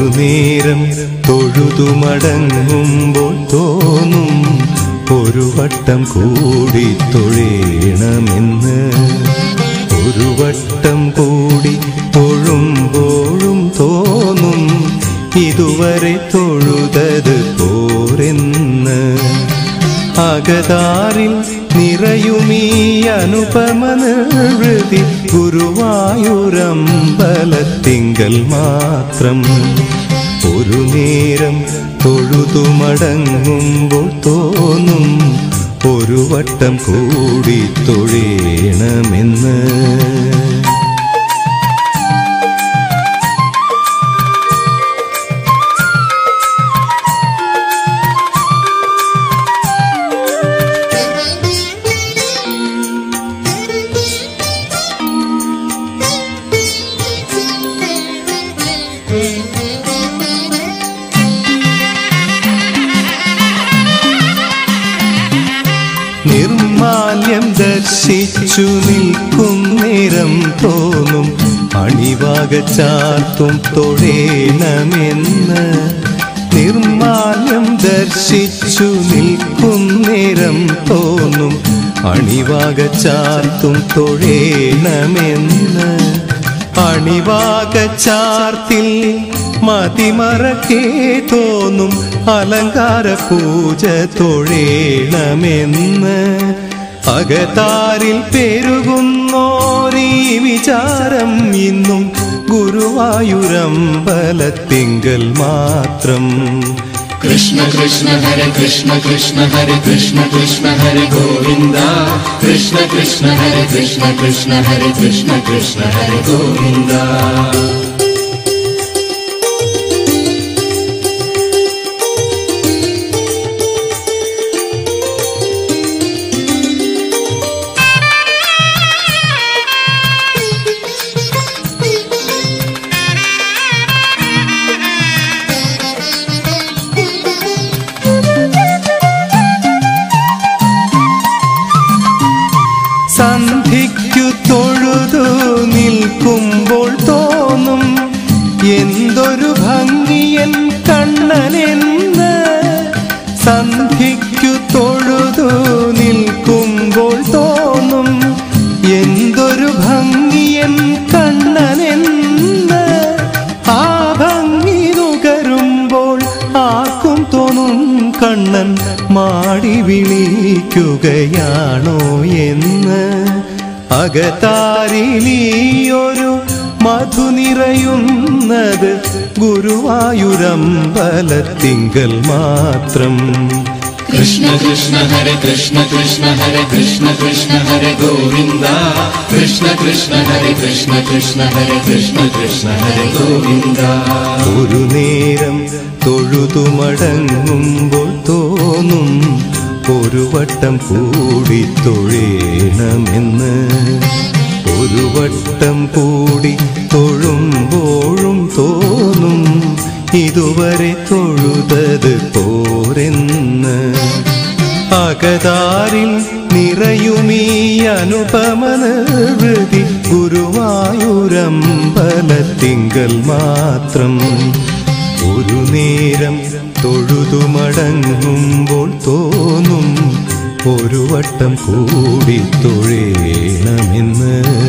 ഒരു നേരം തൊഴുതു മടങ്ങുമ്പോൾ തോന്നും ഒരു വട്ടം കൂടി തൊഴേണമെന്ന് ഒരു വട്ടം കൂടി തൊഴുമ്പോഴും തോന്നും ഇതുവരെ തൊഴുതത് പോരെന്ന് അകതാരിൽ നിറയുമീ അനുപമ നിർവൃതി ഗുരുവായൂരമ്പലത്തിങ്കൽ മാത്രം ഒരു നേരം തൊഴുതു മടങ്ങുമ്പോൾ തോന്നും ഒരു വട്ടം കൂടി തൊഴേണമെന്ന് നിർമാല്യം ദർശിച്ചു നിൽക്കും നേരം തോന്നും അണിവാക ചാർത്തും തൊഴേണമെന്ന് നിർമാല്യം ദർശിച്ചു നിൽക്കും നേരം തോന്നും അണിവാക ചാർത്തും തൊഴേണമെന്ന് അണിവാക ചാർത്തിൽ മതിമറക്കേ തോന്നും അലങ്കാര പൂജ തൊഴേണമെന്ന് അകതാരിൽ പെരുകുന്നോരീ വിചാരം ഇന്നും ഗുരുവായൂരമ്പലത്തിങ്കൽ മാത്രം കൃഷ്ണ കൃഷ്ണ ഹരെ കൃഷ്ണ കൃഷ്ണ ഹരെ കൃഷ്ണ കൃഷ്ണ ഹരെ ഗോവിന്ദ കൃഷ്ണ കൃഷ്ണ ഹരെ കൃഷ്ണ കൃഷ്ണ ഹരെ കൃഷ്ണ കൃഷ്ണ ഹരെ ഗോവിന്ദ സന്ധിക്കു തൊഴുതു നിൽക്കുമ്പോൾ തോന്നും എന്തൊരു ഭംഗിയൻ കണ്ണനെന്ന് സന്ധിക്കു തൊഴുതു നിൽക്കുമ്പോൾ തോന്നും എന്തൊരു ഭംഗിയൻ കണ്ണനെന്ന് ആ ഭംഗി നുകരുമ്പോൾ ആർക്കും തോന്നും കണ്ണൻ മാടി വിളിക്കുകയാണോ എന്ന് അകതാരിലീയൊരു മധു നിറയുന്നത് ഗുരുവായൂരമ്പലത്തിങ്കൽ മാത്രം കൃഷ്ണ കൃഷ്ണ ഹരെ കൃഷ്ണ കൃഷ്ണ ഹരെ കൃഷ്ണ കൃഷ്ണ ഹരെ ഗോവിന്ദ കൃഷ്ണ കൃഷ്ണ ഹരെ കൃഷ്ണ കൃഷ്ണ ഹരെ കൃഷ്ണ കൃഷ്ണ ഹരെ ഗോവിന്ദ ഒരു നേരം തൊഴുതു മടങ്ങുമ്പോൾ തോന്നും ഒരു വട്ടം കൂടി തൊഴേണമെന്ന് ഒരു വട്ടം കൂടി തൊഴുമ്പോഴും തോന്നും ഇതുവരെ തൊഴുതത് പോരെന്ന് അകതാരിൽ നിറയുമീ അനുപമ നിർവൃതി ഗുരുവായൂരമ്പലത്തിങ്കൽ മാത്രം ഒരു നേരം തൊഴുതു മടങ്ങുമ്പോൾ തോന്നും ഒരു വട്ടം കൂടി തൊഴേണമെന്ന്